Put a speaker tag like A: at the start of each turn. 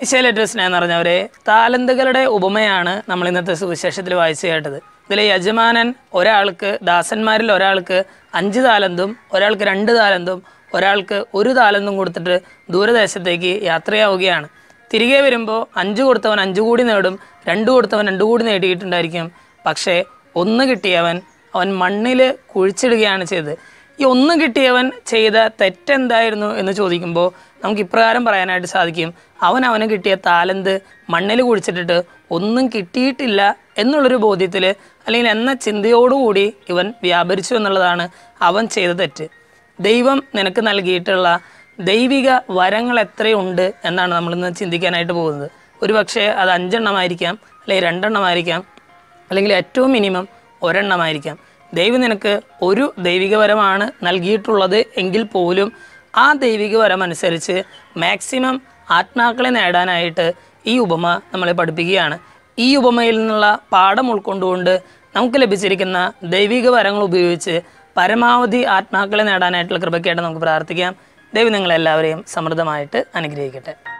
A: ഈശോയിലേറ്റവും സ്നേഹം നിറഞ്ഞവരെ താലന്തുകളുടെ ഉപമയാണ് നമ്മൾ ഇന്നത്തെ സുവിശേഷത്തിൽ വായിച്ചു കേട്ടത് ഇതിൽ യജമാനൻ ഒരാൾക്ക് ദാസന്മാരിൽ ഒരാൾക്ക് അഞ്ച് താലന്തും ഒരാൾക്ക് രണ്ട് താലന്തും ഒരാൾക്ക് ഒരു താലന്തും കൊടുത്തിട്ട് ദൂരദേശത്തേക്ക് യാത്രയാവുകയാണ് തിരികെ വരുമ്പോൾ അഞ്ച് കൊടുത്തവൻ അഞ്ച് കൂടി നേടും രണ്ട് കൊടുത്തവൻ രണ്ട് കൂടി നേടിയിട്ടുണ്ടായിരിക്കും പക്ഷേ ഒന്ന് കിട്ടിയവൻ അവൻ മണ്ണിൽ കുഴിച്ചിടുകയാണ് ചെയ്തത് ഈ ഒന്ന് കിട്ടിയവൻ ചെയ്ത തെറ്റെന്തായിരുന്നു എന്ന് ചോദിക്കുമ്പോൾ നമുക്ക് ഇപ്രകാരം പറയാനായിട്ട് സാധിക്കും അവൻ അവന് കിട്ടിയ താലന്ത് മണ്ണിൽ കുഴിച്ചിട്ടിട്ട് ഒന്നും കിട്ടിയിട്ടില്ല എന്നുള്ളൊരു ബോധ്യത്തിൽ അല്ലെങ്കിൽ എന്ന ചിന്തയോടുകൂടി ഇവൻ വ്യാപരിച്ചു എന്നുള്ളതാണ് അവൻ ചെയ്ത തെറ്റ് ദൈവം നിനക്ക് നൽകിയിട്ടുള്ള ദൈവിക വരങ്ങൾ എത്രയുണ്ട് എന്നാണ് നമ്മളിന്ന് ചിന്തിക്കാനായിട്ട് പോകുന്നത് ഒരു പക്ഷേ അത് അഞ്ചെണ്ണമായിരിക്കാം അല്ലെങ്കിൽ രണ്ടെണ്ണമായിരിക്കാം അല്ലെങ്കിൽ ഏറ്റവും മിനിമം ഒരെണ്ണമായിരിക്കാം ദൈവം നിനക്ക് ഒരു ദൈവിക വരമാണ് നൽകിയിട്ടുള്ളത് എങ്കിൽ പോലും ആ ദൈവിക വരം അനുസരിച്ച് മാക്സിമം ആത്മാക്കളെ നേടാനായിട്ട് ഈ ഉപമ നമ്മളെ പഠിപ്പിക്കുകയാണ് ഈ ഉപമയിൽ നിന്നുള്ള പാഠം ഉൾക്കൊണ്ടുകൊണ്ട് നമുക്ക് ലഭിച്ചിരിക്കുന്ന ദൈവിക വരങ്ങൾ ഉപയോഗിച്ച് പരമാവധി ആത്മാക്കളെ നേടാനായിട്ടുള്ള കൃപയ്ക്കായിട്ട് നമുക്ക് പ്രാർത്ഥിക്കാം ദൈവം നിങ്ങളെല്ലാവരെയും സമൃദ്ധമായിട്ട് അനുഗ്രഹിക്കട്ടെ